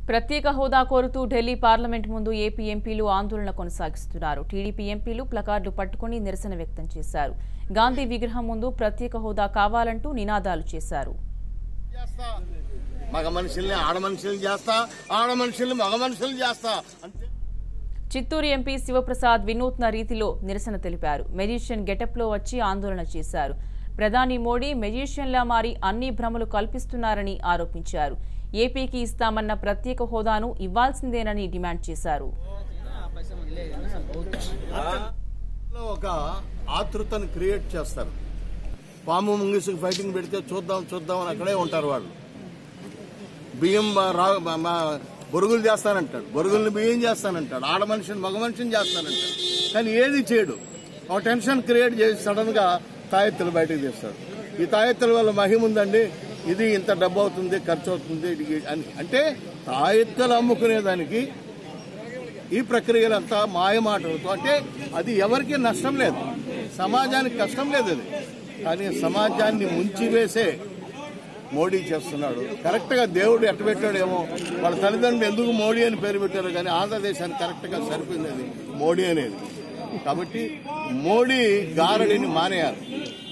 ప్రత్యేక హోదా కోరుతూ ఢిల్లీ పార్లమెంట్ ముందు ఏపీ ఎంపీలు ఆందోళన కొనసాగిస్తున్నారు టీడీపీ ఎంపీలు ప్లకార్డులు పట్టుకుని నిరసన వ్యక్తం చేశారు గాంధీ విగ్రహం ముందు ప్రత్యేక హోదా కావాలంటూ నినాదాలు చేశారు చేస్తా మగ మనుషుల్ని ఆడ మనుషుల్ని చేస్తా ఆడ మనుషుల్ని మగ మనుషుల్ని చేస్తా అంతే చిత్తూరు ఎంపీ శివప్రసాద్ వినూత్న రీతిలో నిరసన తెలిపారు మెజిషియన్ గెటప్లో వచ్చి ఆందోళన చేశారు ప్రధాని మోడీ మెజిషియన్లా మారి అన్ని భ్రమలు కల్పిస్తున్నారని ఆరోపించారు ఏపీకి ఇస్తామన్న ప్రత్యేక హోదాను ఇవ్వాల్సిందేనని డిమాండ్ చేశారు లో ఒక ఆతృతను క్రియేట్ చేస్తారు పాము ముంగిసుకు ఫైటింగ్ పెడితే చూద్దాం చూద్దాం అని అక్కడే ఉంటారు వాళ్ళు బియ్యం మా- రా మా- మా బొరుగులు చేస్తానంటాడు బొరుగుల్ని బియ్యం చేస్తానంటాడు ఆడ మనిషిని మగ మనిషిని చేస్తానంటాడు కానీ ఏది చేయడు ఒక టెన్షన్ క్రియేట్ చేసి సడన్ గా తాయెత్తులు బయటకు తీస్తాడు ఈ తాయెత్తుల వల్ల మహిమ ఉందండి ఇది ఇంత డబ్బు అవుతుంది ఖర్చు అవుతుంది ఇది అని అంటే తాయెత్తులు అమ్ముకునేదానికి ఈ ప్రక్రియలంతా మాయమాటలతో అంటే అది ఎవరికి నష్టం లేదు సమాజానికి కష్టం లేదు అది కానీ సమాజాన్ని ముంచివేసే మోడీ చేస్తున్నాడు కరెక్ట్ గా దేవుడు ఎట్ట పెట్టాడేమో వాళ్ళ తల్లిదండ్రులు ఎందుకు మోడీ అని పేరు పెట్టారు కానీ ఆంధ్రదేశానికి కరెక్ట్ గా సరిపోయింది అది మోడీ అనేది కాబట్టి మోడీ గారడిని మానేయాలి